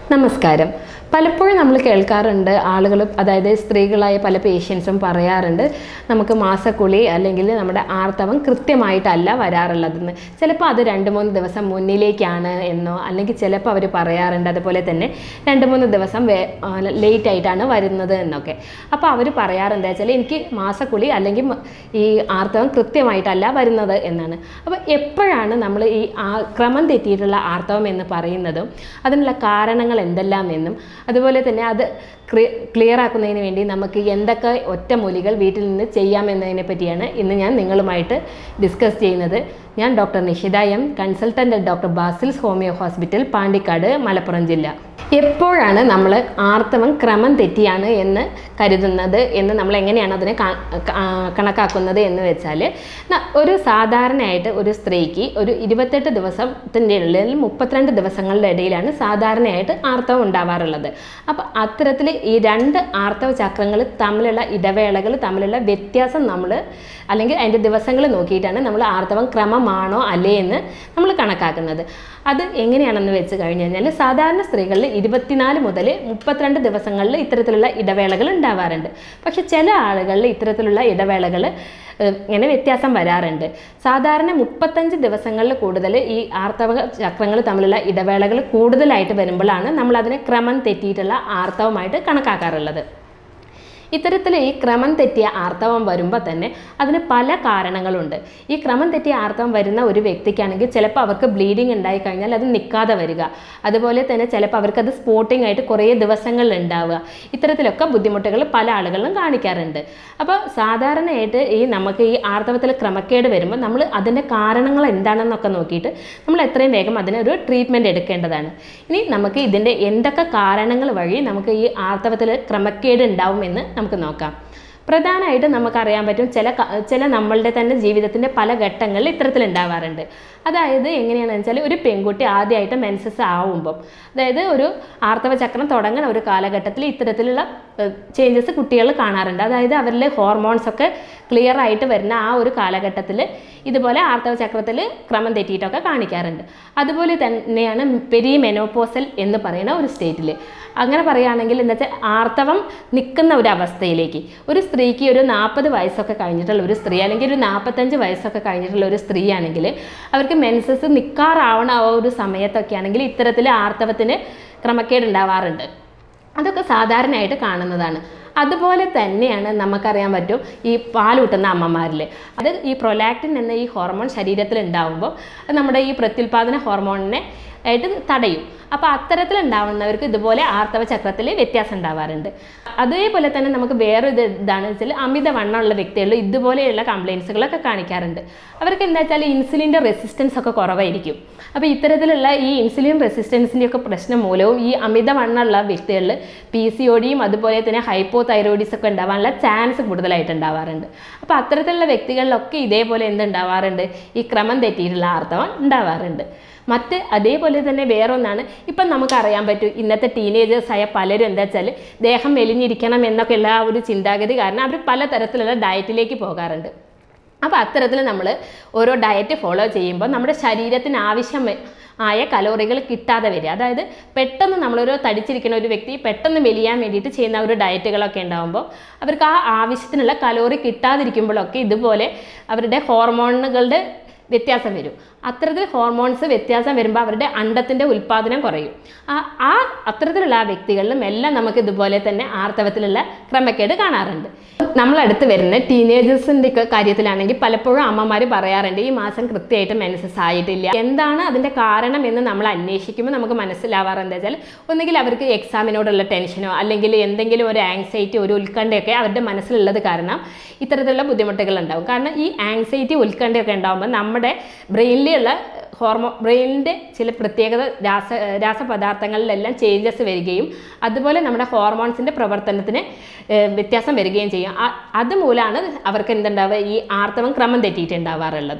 നമസ്കാരം പലപ്പോഴും നമ്മൾ കേൾക്കാറുണ്ട് ആളുകൾ അതായത് സ്ത്രീകളായ പല പേഷ്യൻസും പറയാറുണ്ട് നമുക്ക് മാസക്കുളി അല്ലെങ്കിൽ നമ്മുടെ ആർത്തവം കൃത്യമായിട്ടല്ല വരാറുള്ളതെന്ന് ചിലപ്പോൾ അത് രണ്ട് മൂന്ന് ദിവസം മുന്നിലേക്കാണ് എന്നോ അല്ലെങ്കിൽ ചിലപ്പോൾ അവർ പറയാറുണ്ട് അതുപോലെ തന്നെ രണ്ട് മൂന്ന് ദിവസം ലേറ്റ് ആയിട്ടാണ് വരുന്നത് എന്നൊക്കെ അപ്പോൾ അവർ പറയാറുണ്ട് വെച്ചാൽ എനിക്ക് മാസക്കുളി അല്ലെങ്കിൽ മ- ഈ ആർത്തവം കൃത്യമായിട്ടല്ല വരുന്നത് എന്നാണ് അപ്പോൾ എപ്പോഴാണ് നമ്മൾ ഈ ആ ക്രമം തെറ്റിയിട്ടുള്ള ആർത്തവം എന്ന് പറയുന്നതും അതിനുള്ള കാരണങ്ങൾ എന്തെല്ലാം എന്നും അതുപോലെ തന്നെ അത് ക്ലിയർ ആക്കുന്നതിന് വേണ്ടി നമുക്ക് എന്തൊക്കെ ഒറ്റമൂലികൾ വീട്ടിൽ നിന്ന് ചെയ്യാമെന്നതിനെ പറ്റിയാണ് ഇന്ന് ഞാൻ നിങ്ങളുമായിട്ട് ഡിസ്കസ് ചെയ്യുന്നത് ഞാൻ doctor Nishitha M consultant doctor Basil's homeo hospital Pandikkad Malappuram ജില്ല എപ്പോഴാണ് നമ്മൾ ആർത്തവം ക്രമം തെറ്റിയാണ് എന്ന് കരുതുന്നത് എന്ന് നമ്മൾ എങ്ങനെയാണ് അതിനെ കാ- ആ, കണക്കാക്കുന്നത് എന്ന് വെച്ചാൽ ന- ഒരു സാധാരണയായിട്ട് ഒരു സ്ത്രീക്ക് ഒരു ഇരുപത്തെട്ട് ദിവസത്തിൻ്റെ ഉള്ളിൽ മുപ്പത്തിരണ്ട് ദിവസങ്ങളുടെ ഇടയിലാണ് സാധാരണയായിട്ട് ആർത്തവം ഉണ്ടാവാറുള്ളത് അപ്പോൾ അത്തരത്തിൽ ഈ രണ്ട് ആർത്തവ ചക്രങ്ങൾ തമ്മിലുള്ള ഇടവേളകൾ തമ്മിലുള്ള വ്യത്യാസം നമ്മൾ അല്ലെങ്കിൽ അതിൻ്റെ ദിവസങ്ങൾ നോക്കിയിട്ടാണ് നമ്മൾ ആർത്തവം ക്രമമാണോ അല്ലേ എന്ന് നമ്മൾ കണക്കാക്കുന്നത് അത് എങ്ങനെയാണെന്ന് വെച്ച് കഴിഞ്ഞ് കഴിഞ്ഞാൽ സാധാരണ സ്ത്രീകളിൽ ഇരുപത്തിനാല് മുതൽ മുപ്പത്തിരണ്ട് ദിവസങ്ങളിൽ ഇത്തരത്തിലുള്ള ഇടവേളകൾ ഉണ്ടാവാറുണ്ട് പക്ഷെ ചില ആളുകളിൽ ഇത്തരത്തിലുള്ള ഇടവേളകൾ ഏഹ്, ഇങ്ങനെ വ്യത്യാസം വരാറുണ്ട് സാധാരണ മുപ്പത്തഞ്ച് ദിവസങ്ങളിൽ കൂടുതൽ ഈ ആർത്തവ ചക്രങ്ങൾ തമ്മിലുള്ള ഇടവേളകൾ കൂടുതലായിട്ട് വരുമ്പോഴാണ് നമ്മൾ അതിനെ ക്രമം തെറ്റിയിട്ടുള്ള ആർത്തവമായിട്ട് കണക്കാക്കാറുള്ളത് ഇത്തരത്തിൽ ഈ ക്രമം തെറ്റിയ ആർത്തവം വരുമ്പോൾ തന്നെ അതിന് പല കാരണങ്ങളുണ്ട് ഈ ക്രമം തെറ്റിയ ആർത്തവം വരുന്ന ഒരു വ്യക്തിക്കാണെങ്കിൽ ചിലപ്പോൾ അവർക്ക് ബ്ലീഡിങ് ഉണ്ടായി കഴിഞ്ഞാൽ അത് നിൽക്കാതെ വരിക അതുപോലെ തന്നെ ചിലപ്പോൾ അവർക്ക് അത് സ്പോട്ടിംഗ് ആയിട്ട് കുറേ ദിവസങ്ങളിൽ ഉണ്ടാവുക ഇത്തരത്തിലൊക്കെ ബുദ്ധിമുട്ടുകൾ പല ആളുകളിലും കാണിക്കാറുണ്ട് അപ്പോൾ സാധാരണയായിട്ട് ഈ നമുക്ക് ഈ ആർത്തവത്തിൽ ക്രമക്കേട് വരുമ്പോൾ നമ്മൾ അതിൻ്റെ കാരണങ്ങൾ എന്താണെന്നൊക്കെ നോക്കിയിട്ട് നമ്മൾ എത്രയും വേഗം അതിനൊരു ട്രീറ്റ്മെൻറ്റ് എടുക്കേണ്ടതാണ് ഇനി നമുക്ക് ഇതിൻ്റെ എന്തൊക്കെ കാരണങ്ങൾ വഴി നമുക്ക് ഈ ആർത്തവത്തിൽ ക്രമക്കേട് ഉണ്ടാവുമെന്ന് നമുക്ക് നോക്കാം പ്രധാനമായിട്ട് നമുക്കറിയാൻ പറ്റും ചില ക- ചില നമ്മളുടെ തന്നെ ജീവിതത്തിൻ്റെ പല ഘട്ടങ്ങളിൽ ഇത്തരത്തിൽ ഉണ്ടാവാറുണ്ട് അതായത് എങ്ങനെയാണെന്ന് വെച്ചാൽ ഒരു പെൺകുട്ടി ആദ്യമായിട്ട് മെൻസസ് ആവുമ്പം അതായത് ഒരു ആർത്തവ ചക്രം തുടങ്ങുന്ന ഒരു കാലഘട്ടത്തിൽ ഇത്തരത്തിലുള്ള ചേഞ്ചസ് കുട്ടികൾ കാണാറുണ്ട് അതായത് അവരിലെ ഹോർമോൺസ് ഒക്കെ ക്ലിയർ ആയിട്ട് വരുന്ന ആ ഒരു കാലഘട്ടത്തിൽ ഇതുപോലെ ആർത്തവ ചക്രത്തിൽ ക്രമം തെറ്റിയിട്ടൊക്കെ കാണിക്കാറുണ്ട് അതുപോലെ തന്നെയാണ് പെരി മെനോപോസൽ എന്ന് പറയുന്ന ഒരു സ്റ്റേറ്റിൽ അങ്ങനെ പറയുകയാണെങ്കിൽ എന്താ വെച്ചാൽ ആർത്തവം നിൽക്കുന്ന ഒരു അവസ്ഥയിലേക്ക് ഒരു സ്ത്രീക്ക് ഒരു നാൽപ്പത് വയസ്സൊക്കെ കഴിഞ്ഞിട്ടുള്ള ഒരു സ്ത്രീ അല്ലെങ്കിൽ ഒരു നാൽപ്പത്തഞ്ച് വയസ്സൊക്കെ കഴിഞ്ഞിട്ടുള്ള ഒരു സ്ത്രീ ആണെങ്കിൽ അവർക്ക് മെൻസസ് നിൽക്കാറാവണ ആ ഒരു സമയത്തൊക്കെ ആണെങ്കിൽ ഇത്തരത്തിൽ ആർത്തവത്തിന് ക്രമക്കേട് ഉണ്ടാവാറുണ്ട് അതൊക്കെ സാധാരണയായിട്ട് കാണുന്നതാണ് അതുപോലെ തന്നെയാണ് നമുക്കറിയാൻ പറ്റും ഈ പാലൂട്ടുന്ന അമ്മമാരിൽ അത് ഈ പ്രൊലാക്റ്റിൻ എന്ന ഈ ഹോർമോൺ ശരീരത്തിൽ ഉണ്ടാവുമ്പോൾ അത് നമ്മുടെ ഈ പ്രത്യുൽപാദന ഹോർമോണിനെ ആയിട്ട് തടയും അപ്പോൾ അത്തരത്തിൽ ഉണ്ടാവുന്നവർക്ക് ഇതുപോലെ ആർത്തവ ചക്രത്തിൽ വ്യത്യാസം ഉണ്ടാവാറുണ്ട് അതേപോലെ തന്നെ നമുക്ക് വേറെ ഇത് ഇതാണെന്ന് വെച്ചാൽ അമിതവണ്ണമുള്ള വ്യക്തികളിൽ ഇതുപോലെയുള്ള കംപ്ലയിൻസുകളൊക്കെ കാണിക്കാറുണ്ട് അവർക്ക് എന്താ വെച്ചാൽ ഇൻസുലിൻ്റെ റെസിസ്റ്റൻസ് ഒക്കെ കുറവായിരിക്കും അപ്പോൾ ഇത്തരത്തിലുള്ള ഈ ഇൻസുലിൻ റെസിസ്റ്റൻസിൻ്റെ ഒക്കെ പ്രശ്നം മൂലവും ഈ അമിതവണ്ണമുള്ള വ്യക്തികളിൽ പി സി ഒ ഡിയും അതുപോലെ തന്നെ ഹൈപ്പോ തൈറോയിഡിസ് ഒക്കെ ഉണ്ടാവാനുള്ള ചാൻസ് കൂടുതലായിട്ട് ഉണ്ടാവാറുണ്ട് അപ്പോൾ അത്തരത്തിലുള്ള വ്യക്തികളിലൊക്കെ ഇതേപോലെ എന്തുണ്ടാവാറുണ്ട് ഈ ക്രമം തെറ്റിയിട്ടുള്ള ആർത്തവം ഉണ്ടാവാറുണ്ട് മറ്റ് അതേപോലെ തന്നെ വേറൊന്നാണ് ഇപ്പം നമുക്കറിയാൻ പറ്റും ഇന്നത്തെ ടീനേജേഴ്സായ പലരും എന്താ വെച്ചാൽ ദേഹം മെലിഞ്ഞിരിക്കണം എന്നൊക്കെയുള്ള ആ ഒരു ചിന്താഗതി കാരണം അവർ പലതരത്തിലുള്ള ഡയറ്റിലേക്ക് പോകാറുണ്ട് അപ്പോൾ അത്തരത്തിൽ നമ്മൾ ഓരോ ഡയറ്റ് ഫോളോ ചെയ്യുമ്പോൾ നമ്മുടെ ശരീരത്തിന് ആവശ്യം ആയ കലോറികൾ കിട്ടാതെ വരിക അതായത് പെട്ടെന്ന് നമ്മളൊരു തടിച്ചിരിക്കുന്ന ഒരു വ്യക്തി പെട്ടെന്ന് മെലിയാൻ വേണ്ടിയിട്ട് ചെയ്യുന്ന ഒരു ഡയറ്റുകളൊക്കെ ഉണ്ടാകുമ്പോൾ അവർക്ക് ആ ആവശ്യത്തിനുള്ള കലോറി കിട്ടാതിരിക്കുമ്പോഴൊക്കെ ഇതുപോലെ അവരുടെ ഹോർമോണുകളുടെ വ്യത്യാസം വരും അത്തരത്തിൽ ഹോർമോൺസ് വ്യത്യാസം വരുമ്പോൾ അവരുടെ അണ്ടത്തിൻ്റെ ഉൽപ്പാദനം കുറയും ആ ആ അത്തരത്തിലുള്ള ആ വ്യക്തികളിലും എല്ലാം നമുക്ക് ഇതുപോലെ തന്നെ ആർത്തവത്തിലുള്ള ക്രമക്കേട് കാണാറുണ്ട് നമ്മളടുത്ത് വരുന്ന ടീനേജേഴ്സിൻ്റെ ഒക്കെ കാര്യത്തിലാണെങ്കിൽ പലപ്പോഴും അമ്മമാർ പറയാറുണ്ട് ഈ മാസം കൃത്യമായിട്ട് മെൻസസ് ആയിട്ടില്ല എന്താണ് അതിൻ്റെ കാരണം എന്ന് നമ്മൾ അന്വേഷിക്കുമ്പോൾ നമുക്ക് മനസ്സിലാവാറ് എന്താ വെച്ചാൽ ഒന്നുകിൽ അവർക്ക് എക്സാമിനോടുള്ള ടെൻഷനോ അല്ലെങ്കിൽ എന്തെങ്കിലും ഒരു ആങ്സൈറ്റി ഒരു ഉത്കണ്ഠയൊക്കെ അവരുടെ മനസ്സിലുള്ളത് കാരണം ഇത്തരത്തിലുള്ള ബുദ്ധിമുട്ടുകൾ ഉണ്ടാവും കാരണം ഈ ആങ്സൈറ്റി ഉത്കണ്ഠയൊക്കെ ഉണ്ടാകുമ്പോൾ നമ്മുടെ ബ്രെയിനിലുള്ള ഹോർമോ ബ്രെയിനിൻ്റെ ചില പ്രത്യേകത രാസ രാസപദാർത്ഥങ്ങളിലെല്ലാം ചേഞ്ചസ് വരികയും അതുപോലെ നമ്മുടെ ഹോർമോൺസിൻ്റെ പ്രവർത്തനത്തിന് ഏഹ്, വ്യത്യാസം വരികയും ചെയ്യും അ- അതുമൂലമാണ് അവർക്ക് എന്തുണ്ടാവുക ഈ ആർത്തവം ക്രമം തെറ്റിയിട്ടുണ്ടാവാറുള്ളത്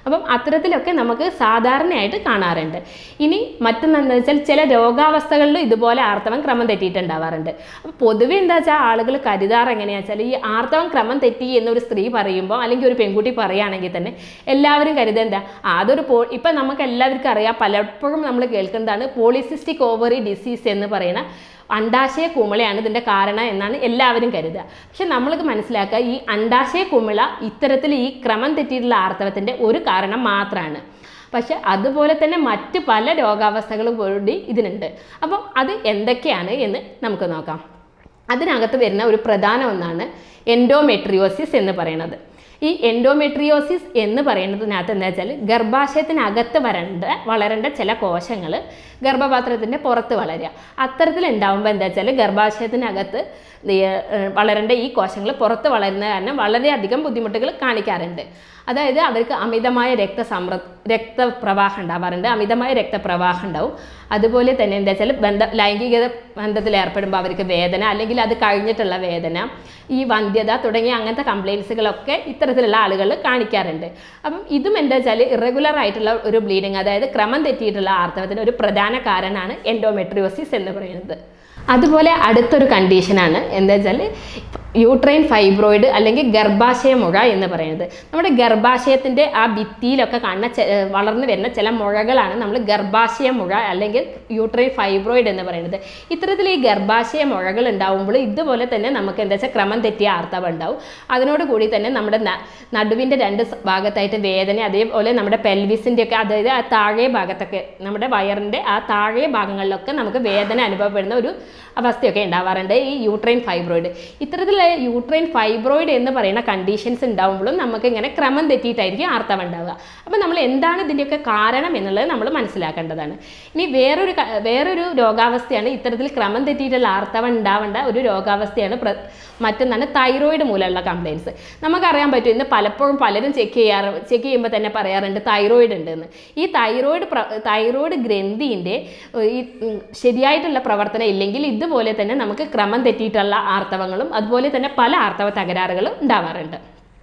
അപ്പം അത്തരത്തിലൊക്കെ നമുക്ക് സാധാരണയായിട്ട് കാണാറുണ്ട് ഇനി മറ്റൊന്നെന്താ വെച്ചാൽ ചില രോഗാവസ്ഥകളിലും ഇതുപോലെ ആർത്തവം ക്രമം തെറ്റിയിട്ടുണ്ടാവാറുണ്ട് അപ്പോൾ പൊതുവെ എന്താ വെച്ചാൽ ആളുകൾ കരുതാറ് എങ്ങനെയാണെന്ന് വെച്ചാൽ ഈ ആർത്തവം ക്രമം തെറ്റി എന്നൊരു സ്ത്രീ പറയുമ്പോൾ അല്ലെങ്കിൽ ഒരു പെൺകുട്ടി പറയുകയാണെങ്കിൽ തന്നെ എല്ലാവരും കരുതുക എന്താ ആ, അതൊരു പോ ഇപ്പം നമുക്ക് എല്ലാവർക്കും അറിയാം പലപ്പോഴും നമ്മൾ കേൾക്കുന്നതാണ് പോളിസിസ്റ്റിക് ഓവറി ഡിസീസ് എന്ന് പറയുന്ന അണ്ടാശയ കുമിളയാണ് ഇതിൻ്റെ കാരണം എന്നാണ് എല്ലാവരും കരുതുക പക്ഷെ നമ്മൾക്ക് മനസ്സിലാക്കുക ഈ അണ്ടാശയ കുമിള ഇത്തരത്തിൽ ഈ ക്രമം തെറ്റിയിട്ടുള്ള ആർത്തവത്തിൻ്റെ ഒരു കാരണം മാത്രമാണ് പക്ഷെ അതുപോലെ തന്നെ മറ്റ് പല രോഗാവസ്ഥകളും കൂടി ഇതിനുണ്ട് അപ്പം അത് എന്തൊക്കെയാണ് എന്ന് നമുക്ക് നോക്കാം അതിനകത്ത് വരുന്ന ഒരു പ്രധാന ഒന്നാണ് എൻഡോമെട്രിയോസിസ് എന്ന് പറയുന്നത് ഈ എൻഡോമെട്രിയോസിസ് എന്ന് പറയുന്നതിനകത്ത് എന്താ വെച്ചാൽ ഗർഭാശയത്തിനകത്ത് വരേണ്ട വളരേണ്ട ചില കോശങ്ങൾ ഗർഭപാത്രത്തിൻ്റെ പുറത്ത് വളരുക അത്തരത്തിൽ ഉണ്ടാകുമ്പോൾ എന്താ വെച്ചാൽ ഗർഭാശയത്തിനകത്ത് ഈ, ഏഹ്, വളരേണ്ട ഈ കോശങ്ങൾ പുറത്ത് വളരുന്ന കാരണം വളരെയധികം ബുദ്ധിമുട്ടുകൾ കാണിക്കാറുണ്ട് അതായത് അവർക്ക് അമിതമായ രക്തസമ്ര രക്തപ്രവാഹം ഉണ്ടാവാറുണ്ട് അമിതമായ രക്തപ്രവാഹം ഉണ്ടാവും അതുപോലെ തന്നെ എന്താ വെച്ചാൽ ബന്ധ ലൈംഗിക ബന്ധത്തിൽ ഏർപ്പെടുമ്പോൾ അവർക്ക് വേദന അല്ലെങ്കിൽ അത് കഴിഞ്ഞിട്ടുള്ള വേദന ഈ വന്ധ്യത തുടങ്ങിയ അങ്ങനത്തെ കംപ്ലയിൻസുകളൊക്കെ ഇത്തരത്തിലുള്ള ആളുകൾ കാണിക്കാറുണ്ട് അപ്പം ഇതും എന്താ വെച്ചാൽ ഇറഗുലർ ആയിട്ടുള്ള ഒരു ബ്ലീഡിങ് അതായത് ക്രമം തെറ്റിയിട്ടുള്ള ആർത്തവത്തിന് ഒരു പ്രധാന കാരണമാണ് എൻഡോമെട്രിയോസിസ് എന്ന് പറയുന്നത് അതുപോലെ അടുത്തൊരു കണ്ടീഷനാണ് എന്താ വെച്ചാൽ യൂട്രൈൻ ഫൈബ്രോയിഡ് അല്ലെങ്കിൽ ഗർഭാശയ മുഴ എന്ന് പറയുന്നത് നമ്മുടെ ഗർഭാശയത്തിൻ്റെ ആ ഭിത്തിയിലൊക്കെ കാണുന്ന ചെ- ഏർ വളർന്നു വരുന്ന ചില മുഴകളാണ് നമ്മൾ ഗർഭാശയ മുഴ അല്ലെങ്കിൽ യൂട്രൈൻ ഫൈബ്രോയിഡ് എന്ന് പറയുന്നത് ഇത്തരത്തിൽ ഈ ഗർഭാശയ മുഴകൾ ഉണ്ടാവുമ്പോൾ ഇതുപോലെ തന്നെ നമുക്ക് എന്താ വെച്ചാൽ ക്രമം തെറ്റിയ ആർത്തവം ഉണ്ടാവും അതിനോട് കൂടി തന്നെ നമ്മുടെ ന- നടുവിൻ്റെ രണ്ട് സ- ഭാഗത്തായിട്ട് വേദന അതേപോലെ നമ്മുടെ പെൽവിസിൻ്റെ ഒക്കെ അതായത് ആ താഴെ ഭാഗത്തൊക്കെ നമ്മുടെ വയറിൻ്റെ ആ താഴെ ഭാഗങ്ങളിലൊക്കെ നമുക്ക് വേദന അനുഭവപ്പെടുന്ന ഒരു അവസ്ഥയൊക്കെ ഉണ്ടാവാറുണ്ട് ഈ യൂട്രൈൻ ഫൈബ്രോയിഡ് ഇത്തരത്തിലുള്ള യൂട്രൈൻ ഫൈബ്രോയിഡ് എന്ന് പറയുന്ന കണ്ടീഷൻസ് ഉണ്ടാവുമ്പോഴും നമുക്ക് ഇങ്ങനെ ക്രമം തെറ്റിയിട്ടായിരിക്കും ആർത്തവം ഉണ്ടാവുക അപ്പോൾ നമ്മൾ എന്താണ് ഇതിൻ്റെയൊക്കെ കാരണം എന്നുള്ളത് നമ്മൾ മനസ്സിലാക്കേണ്ടതാണ് ഇനി വേറൊരു ക- വേറൊരു രോഗാവസ്ഥയാണ് ഇത്തരത്തിൽ ക്രമം തെറ്റിയിട്ടുള്ള ആർത്തവം ഉണ്ടാവേണ്ട ഒരു രോഗാവസ്ഥയാണ് പ്ര മറ്റൊന്നാണ് തൈറോയിഡ് മൂലമുള്ള കംപ്ലയിൻസ് നമുക്കറിയാൻ പറ്റും ഇന്ന് പലപ്പോഴും പലരും ചെക്ക് ചെയ്യാറ് ചെക്ക് ചെയ്യുമ്പോൾ തന്നെ പറയാറുണ്ട് തൈറോയിഡ് ഉണ്ടെന്ന് ഈ തൈറോയിഡ് പ്ര തൈറോയിഡ് ഗ്രന്ഥിൻ്റെ ഈ ഉം, ശരിയായിട്ടുള്ള പ്രവർത്തനം ഇല്ലെങ്കിൽ ഇതുപോലെ തന്നെ നമുക്ക് ക്രമം തെറ്റിയിട്ടുള്ള ആർത്തവങ്ങളും അതുപോലെ തന്നെ പല ആർത്തവ തകരാറുകളും ഉണ്ടാവാറുണ്ട്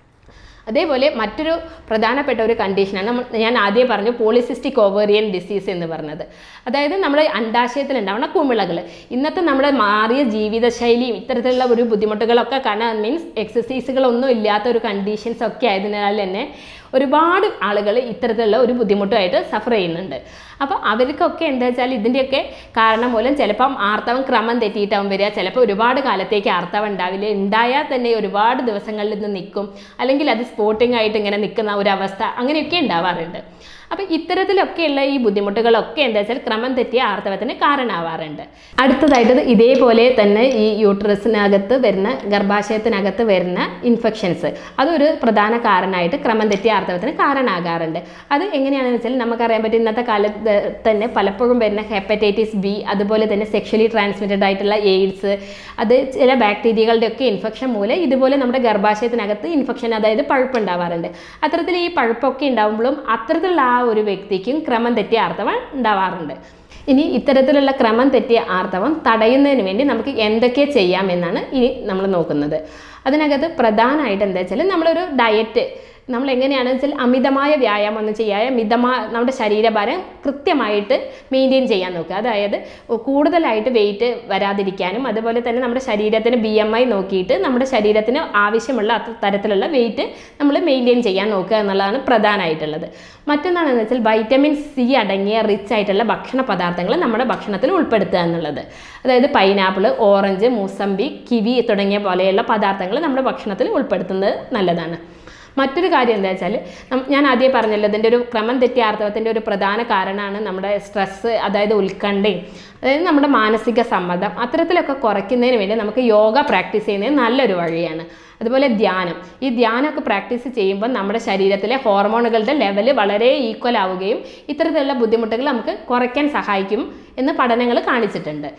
അതേപോലെ മറ്റൊരു പ്രധാനപ്പെട്ട ഒരു കണ്ടീഷനാണ് നമ്മൾ ഞാൻ ആദ്യം പറഞ്ഞു പോളിസിസ്റ്റിക് ഓവേറിയൻ ഡിസീസ് എന്ന് പറഞ്ഞത് അതായത് നമ്മുടെ അണ്ടാശയത്തിൽ ഉണ്ടാവുന്ന കുമിളകൾ ഇന്നത്തെ നമ്മുടെ മാറിയ ജീവിതശൈലിയും ഇത്തരത്തിലുള്ള ഒരു ബുദ്ധിമുട്ടുകളൊക്കെ കാരണം മീൻസ് എക്സസൈസുകളൊന്നും ഇല്ലാത്ത ഒരു കണ്ടീഷൻസ് ഒക്കെ ആയതിനാൽ തന്നെ ഒരുപാട് ആളുകൾ ഇത്തരത്തിലുള്ള ഒരു ബുദ്ധിമുട്ടുമായിട്ട് സഫർ ചെയ്യുന്നുണ്ട് അപ്പോൾ അവർക്കൊക്കെ എന്താ വെച്ചാൽ ഇതിൻ്റെയൊക്കെ കാരണം മൂലം ചിലപ്പം ആർത്തവം ക്രമം തെറ്റിയിട്ടാവും വരിക ചിലപ്പോൾ ഒരുപാട് കാലത്തേക്ക് ആർത്തവം ഉണ്ടാവില്ല ഉണ്ടായാൽ തന്നെ ഒരുപാട് ദിവസങ്ങളിൽ നിന്ന് നിൽക്കും അല്ലെങ്കിൽ അത് സ്പോട്ടിംഗ് ആയിട്ട് ഇങ്ങനെ നിൽക്കുന്ന ഒരു അവസ്ഥ അങ്ങനെയൊക്കെ ഉണ്ടാവാറുണ്ട് അപ്പോൾ ഇത്തരത്തിലൊക്കെയുള്ള ഈ ബുദ്ധിമുട്ടുകളൊക്കെ എന്താ വെച്ചാൽ ക്രമം തെറ്റിയ ആർത്തവത്തിന് കാരണമാവാറുണ്ട് അടുത്തതായിട്ട് ഇതേപോലെ തന്നെ ഈ യൂട്രസിനകത്ത് വരുന്ന ഗർഭാശയത്തിനകത്ത് വരുന്ന ഇൻഫെക്ഷൻസ് അതൊരു പ്രധാന കാരണമായിട്ട് ക്രമം തെറ്റിയ ആർത്തവത്തിന് കാരണമാകാറുണ്ട് അത് എങ്ങനെയാണെന്ന് വെച്ചാൽ നമുക്കറിയാൻ പറ്റും ഇന്നത്തെ കാലത്ത് തന്നെ പലപ്പോഴും വരുന്ന ഹെപ്പറ്റൈറ്റിസ് ബി അതുപോലെ തന്നെ സെക്ഷലി ട്രാൻസ്മിറ്റഡ് ആയിട്ടുള്ള എയ്ഡ്സ് അത് ചില ബാക്ടീരിയകളുടെ ഒക്കെ ഇൻഫെക്ഷൻ മൂലം ഇതുപോലെ നമ്മുടെ ഗർഭാശയത്തിനകത്ത് ഇൻഫെക്ഷൻ അതായത് പഴുപ്പ് ഉണ്ടാവാറുണ്ട് അത്തരത്തിൽ ഈ പഴുപ്പൊക്കെ ഉണ്ടാകുമ്പോഴും അത്തരത്തിലുള്ള ആ ഒരു വ്യക്തിക്കും ക്രമം തെറ്റിയ ആർത്തവം ഉണ്ടാവാറുണ്ട് ഇനി ഇത്തരത്തിലുള്ള ക്രമം തെറ്റിയ ആർത്തവം തടയുന്നതിന് വേണ്ടി നമുക്ക് എന്തൊക്കെ ചെയ്യാമെന്നാണ് ഇനി നമ്മൾ നോക്കുന്നത് അതിനകത്ത് പ്രധാനമായിട്ട് എന്താ വെച്ചാൽ നമ്മളൊരു ഡയറ്റ് നമ്മൾ എങ്ങനെയാണെന്ന് വെച്ചാൽ അമിതമായ വ്യായാമം ഒന്നും ചെയ്യാതെ മിതമായ നമ്മുടെ ശരീരഭാരം കൃത്യമായിട്ട് മെയിൻറ്റെയിൻ ചെയ്യാൻ നോക്കുക അതായത് കൂടുതലായിട്ട് വെയിറ്റ് വരാതിരിക്കാനും അതുപോലെ തന്നെ നമ്മുടെ ശരീരത്തിന് ബി എം ഐ നോക്കിയിട്ട് നമ്മുടെ ശരീരത്തിന് ആവശ്യമുള്ള അത്ര തരത്തിലുള്ള വെയിറ്റ് നമ്മൾ മെയിൻറ്റെയിൻ ചെയ്യാൻ നോക്കുക എന്നുള്ളതാണ് പ്രധാനമായിട്ടുള്ളത് മറ്റൊന്നാണെന്ന് വെച്ചാൽ വൈറ്റമിൻ സി അടങ്ങിയ റിച്ച് ആയിട്ടുള്ള ഭക്ഷണ പദാർത്ഥങ്ങൾ നമ്മുടെ ഭക്ഷണത്തിൽ ഉൾപ്പെടുത്തുക എന്നുള്ളത് അതായത് പൈനാപ്പിൾ ഓറഞ്ച് മൂസമ്പി കിവി തുടങ്ങിയ പോലെയുള്ള പദാർത്ഥങ്ങൾ നമ്മുടെ ഭക്ഷണത്തിൽ ഉൾപ്പെടുത്തുന്നത് നല്ലതാണ് മറ്റൊരു കാര്യം എന്താ വെച്ചാൽ ഞാൻ ആദ്യം പറഞ്ഞല്ലോ ഇതിൻ്റെ ഒരു ക്രമം തെറ്റിയ ആർത്തവത്തിൻ്റെ ഒരു പ്രധാന കാരണമാണ് നമ്മുടെ സ്ട്രെസ്സ് അതായത് ഉത്കണ്ഠയും അതായത് നമ്മുടെ മാനസിക സമ്മർദ്ദം അത്തരത്തിലൊക്കെ കുറയ്ക്കുന്നതിന് വേണ്ടി നമുക്ക് യോഗ പ്രാക്ടീസ് ചെയ്യുന്നത് നല്ലൊരു വഴിയാണ് അതുപോലെ ധ്യാനം ഈ ധ്യാനമൊക്കെ പ്രാക്ടീസ് ചെയ്യുമ്പോൾ നമ്മുടെ ശരീരത്തിലെ ഹോർമോണുകളുടെ ലെവൽ വളരെ ഈക്വൽ ആവുകയും ഇത്തരത്തിലുള്ള ബുദ്ധിമുട്ടുകൾ നമുക്ക് കുറയ്ക്കാൻ സഹായിക്കും എന്ന് പഠനങ്ങൾ കാണിച്ചിട്ടുണ്ട്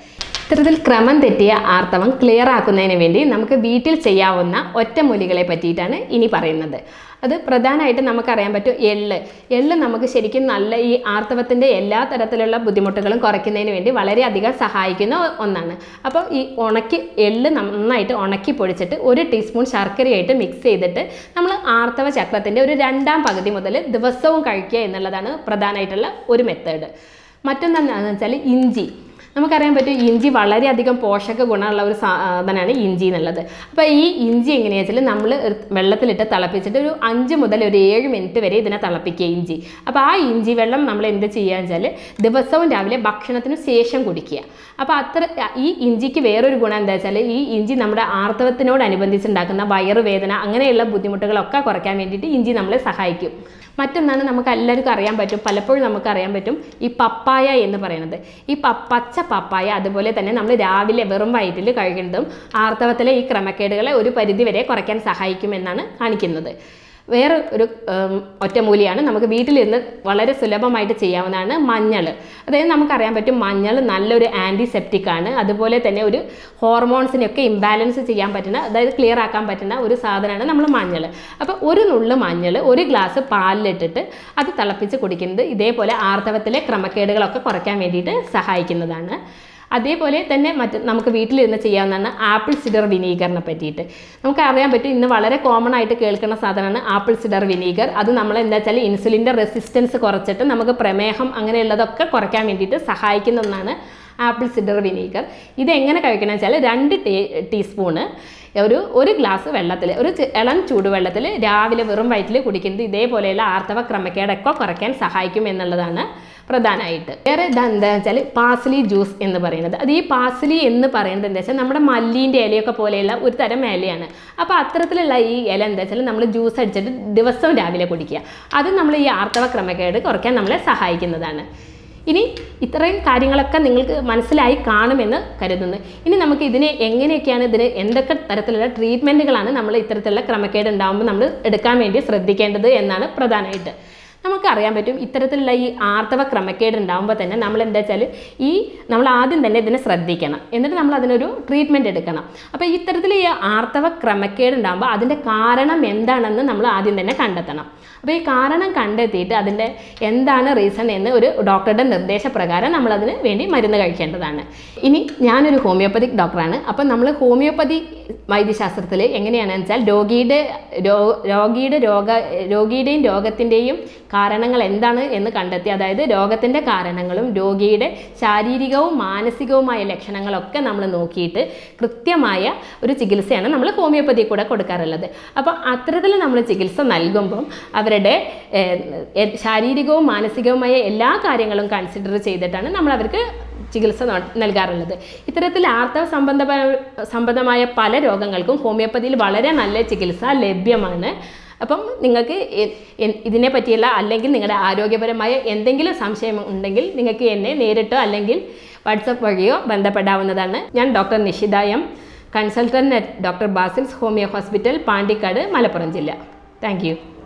ഇത്തരത്തിൽ ക്രമം തെറ്റിയ ആർത്തവം ക്ലിയർ ആക്കുന്നതിന് വേണ്ടി നമുക്ക് വീട്ടിൽ ചെയ്യാവുന്ന ഒറ്റമൂലികളെ പറ്റിയിട്ടാണ് ഇനി പറയുന്നത് അത് പ്രധാനമായിട്ട് നമുക്കറിയാൻ പറ്റും എള്ള് എള്ള് നമുക്ക് ശരിക്കും നല്ല ഈ ആർത്തവത്തിൻ്റെ എല്ലാ തരത്തിലുള്ള ബുദ്ധിമുട്ടുകളും കുറയ്ക്കുന്നതിന് വേണ്ടി വളരെയധികം സഹായിക്കുന്ന ഒ- ഒന്നാണ് അപ്പോൾ ഈ ഉണക്കി എള്ള് നന്നായിട്ട് ഉണക്കി പൊടിച്ചിട്ട് ഒരു ടീസ്പൂൺ ശർക്കരയായിട്ട് മിക്സ് ചെയ്തിട്ട് നമ്മൾ ആർത്തവ ചക്രത്തിൻ്റെ ഒരു രണ്ടാം പകുതി മുതൽ ദിവസവും കഴിക്കുക എന്നുള്ളതാണ് പ്രധാനമായിട്ടുള്ള ഒരു മെത്തേഡ് മറ്റൊന്നെന്താണെന്ന് വെച്ചാൽ ഇഞ്ചി നമുക്കറിയാൻ പറ്റും ഇഞ്ചി വളരെയധികം പോഷക ഗുണമുള്ള ഒരു സാധനമാണ് ഇഞ്ചി എന്നുള്ളത് അപ്പോൾ ഈ ഇഞ്ചി എങ്ങനെയാണെന്ന് വെച്ചാൽ നമ്മൾ വെള്ളത്തിലിട്ട് തിളപ്പിച്ചിട്ട് ഒരു അഞ്ച് മുതൽ ഒരു ഏഴ് മിനിറ്റ് വരെ ഇതിനെ തിളപ്പിക്കുക ഇഞ്ചി അപ്പോൾ ആ ഇഞ്ചി വെള്ളം നമ്മൾ എന്ത് ചെയ്യുക വെച്ചാൽ ദിവസവും രാവിലെ ഭക്ഷണത്തിന് ശേഷം കുടിക്കുക അപ്പോൾ അത്ര ഈ ഇഞ്ചിക്ക് വേറൊരു ഗുണം എന്താ വെച്ചാൽ ഈ ഇഞ്ചി നമ്മുടെ ആർത്തവത്തിനോടനുബന്ധിച്ചുണ്ടാക്കുന്ന വയറുവേദന അങ്ങനെയുള്ള ബുദ്ധിമുട്ടുകളൊക്കെ കുറയ്ക്കാൻ വേണ്ടിയിട്ട് ഇഞ്ചി നമ്മളെ സഹായിക്കും മറ്റൊന്നാണ് നമുക്ക് എല്ലാവർക്കും അറിയാൻ പറ്റും പലപ്പോഴും നമുക്ക് അറിയാൻ പറ്റും ഈ പപ്പായ എന്ന് പറയുന്നത് ഈ പ പച്ച പപ്പായ അതുപോലെ തന്നെ നമ്മൾ രാവിലെ വെറും വയറ്റിൽ കഴിക്കുന്നതും ആർത്തവത്തിലെ ഈ ക്രമക്കേടുകളെ ഒരു പരിധി വരെ കുറയ്ക്കാൻ സഹായിക്കുമെന്നാണ് കാണിക്കുന്നത് വേറെ ഒരു ഉം, ഒറ്റമൂലിയാണ് നമുക്ക് വീട്ടിലിരുന്ന് വളരെ സുലഭമായിട്ട് ചെയ്യാവുന്നതാണ് മഞ്ഞൾ അതായത് നമുക്കറിയാൻ പറ്റും മഞ്ഞൾ നല്ലൊരു ആൻറ്റിസെപ്റ്റിക് ആണ് അതുപോലെ തന്നെ ഒരു ഹോർമോൺസിനെയൊക്കെ ഇംബാലൻസ് ചെയ്യാൻ പറ്റുന്ന അതായത് ക്ലിയർ ആക്കാൻ പറ്റുന്ന ഒരു സാധനമാണ് നമ്മൾ മഞ്ഞൾ അപ്പോൾ ഒരു നുള്ളു മഞ്ഞൾ ഒരു ഗ്ലാസ് പാലിലിട്ടിട്ട് അത് തിളപ്പിച്ച് കുടിക്കുന്നത് ഇതേപോലെ ആർത്തവത്തിലെ ക്രമക്കേടുകളൊക്കെ കുറയ്ക്കാൻ വേണ്ടിയിട്ട് സഹായിക്കുന്നതാണ് അതേപോലെ തന്നെ മറ്റ് നമുക്ക് വീട്ടിലിരുന്ന് ചെയ്യാവുന്നതാണ് ആപ്പിൾ സിഡർ വിനീഗറിനെ പറ്റിയിട്ട് നമുക്ക് അറിയാൻ പറ്റും ഇന്ന് വളരെ കോമൺ ആയിട്ട് കേൾക്കുന്ന സാധനമാണ് ആപ്പിൾ സിഡർ വിനീഗർ അത് നമ്മൾ എന്താ വെച്ചാൽ ഇൻസുലിൻ്റെ റെസിസ്റ്റൻസ് കുറച്ചിട്ട് നമുക്ക് പ്രമേഹം അങ്ങനെയുള്ളതൊക്കെ കുറയ്ക്കാൻ വേണ്ടിയിട്ട് സഹായിക്കുന്ന ഒന്നാണ് ആപ്പിൾ സിഡർ വിനീഗർ ഇത് എങ്ങനെ കഴിക്കണം വെച്ചാൽ രണ്ട് ടീ ടീസ്പൂണ് ഒരു ഒരു ഗ്ലാസ് വെള്ളത്തിൽ ഒരു ചെ- ഇളം ചൂടുവെള്ളത്തിൽ രാവിലെ വെറും വയറ്റിൽ കുടിക്കുന്നത് ഇതേപോലെയുള്ള ആർത്തവ ക്രമക്കേടൊക്കെ കുറയ്ക്കാൻ സഹായിക്കും എന്നുള്ളതാണ് പ്രധാനമായിട്ട് വേറെ ഇതാ എന്താ വെച്ചാൽ പാസ്ലി ജ്യൂസ് എന്ന് പറയുന്നത് അത് ഈ പാസ്ലി എന്ന് പറയുന്നത് എന്താ വെച്ചാൽ നമ്മുടെ മല്ലീൻ്റെ ഇലയൊക്കെ പോലെയുള്ള ഒരു തരം ഇലയാണ് അപ്പോൾ അത്തരത്തിലുള്ള ഈ ഇല എന്താ വെച്ചാൽ നമ്മൾ ജ്യൂസ് അടിച്ചിട്ട് ദിവസവും രാവിലെ കുടിക്കുക അത് നമ്മൾ ഈ ആർത്തവ ക്രമക്കേട് കുറയ്ക്കാൻ നമ്മളെ സഹായിക്കുന്നതാണ് ഇനി ഇത്രയും കാര്യങ്ങളൊക്കെ നിങ്ങൾക്ക് മനസ്സിലായി കാണുമെന്ന് കരുതുന്നു ഇനി നമുക്ക് ഇതിനെ എങ്ങനെയൊക്കെയാണ് ഇതിന് എന്തൊക്കെ തരത്തിലുള്ള ട്രീറ്റ്മെൻറ്റുകളാണ് നമ്മൾ ഇത്തരത്തിലുള്ള ക്രമക്കേട് ഉണ്ടാകുമ്പോൾ നമ്മൾ എടുക്കാൻ വേണ്ടി ശ്രദ്ധിക്കേണ്ടത് എന്നാണ് പ്രധാനമായിട്ട് നമുക്കറിയാൻ പറ്റും ഇത്തരത്തിലുള്ള ഈ ആർത്തവ ക്രമക്കേട് ഉണ്ടാകുമ്പോൾ തന്നെ നമ്മൾ എന്താ വെച്ചാൽ ഈ നമ്മൾ ആദ്യം തന്നെ ഇതിനെ ശ്രദ്ധിക്കണം എന്നിട്ട് നമ്മൾ അതിനൊരു ട്രീറ്റ്മെൻറ്റ് എടുക്കണം അപ്പോൾ ഇത്തരത്തിൽ ഈ ആർത്തവ ക്രമക്കേട് ഉണ്ടാകുമ്പോൾ അതിൻ്റെ കാരണം എന്താണെന്ന് നമ്മൾ ആദ്യം തന്നെ കണ്ടെത്തണം അപ്പോൾ ഈ കാരണം കണ്ടെത്തിയിട്ട് അതിൻ്റെ എന്താണ് റീസൺ എന്ന് ഒരു ഡോക്ടറുടെ നിർദ്ദേശപ്രകാരം നമ്മളതിന് വേണ്ടി മരുന്ന് കഴിക്കേണ്ടതാണ് ഇനി ഞാനൊരു ഹോമിയോപ്പതിക് ഡോക്ടറാണ് അപ്പം നമ്മൾ ഹോമിയോപ്പതി വൈദ്യശാസ്ത്രത്തിൽ എങ്ങനെയാണെന്ന് വെച്ചാൽ രോഗിയുടെ രോ രോഗിയുടെ രോഗ രോഗിയുടെയും രോഗത്തിൻ്റെയും കാരണങ്ങൾ എന്താണ് എന്ന് കണ്ടെത്തി അതായത് രോഗത്തിൻ്റെ കാരണങ്ങളും രോഗിയുടെ ശാരീരികവും മാനസികവുമായ ലക്ഷണങ്ങളൊക്കെ നമ്മൾ നോക്കിയിട്ട് കൃത്യമായ ഒരു ചികിത്സയാണ് നമ്മൾ ഹോമിയോപ്പതി കൂടെ കൊടുക്കാറുള്ളത് അപ്പോൾ അത്തരത്തിൽ നമ്മൾ ചികിത്സ നൽകുമ്പം അവരുടെ ഏഹ്, എ- ശാരീരികവും മാനസികവുമായ എല്ലാ കാര്യങ്ങളും കൺസിഡർ ചെയ്തിട്ടാണ് നമ്മൾ അവർക്ക് ചികിത്സ നോ- നൽകാറുള്ളത് ഇത്തരത്തിൽ ആർത്തവ സംബന്ധമായ സംബന്ധമായ പല രോഗങ്ങൾക്കും ഹോമിയോപ്പതിയിൽ വളരെ നല്ല ചികിത്സ ലഭ്യമാണ് അപ്പം നിങ്ങൾക്ക് എ- എ- ഇതിനെ പറ്റിയുള്ള അല്ലെങ്കിൽ നിങ്ങളുടെ ആരോഗ്യപരമായ എന്തെങ്കിലും സംശയം ഉണ്ടെങ്കിൽ നിങ്ങൾക്ക് എന്നെ നേരിട്ടോ അല്ലെങ്കിൽ വാട്സപ്പ് വഴിയോ ബന്ധപ്പെടാവുന്നതാണ് ഞാൻ doctor Nishitha M consultant at doctor Basil's homeo hospital Pandikkad Malappuram ജില്ല താങ്ക് യു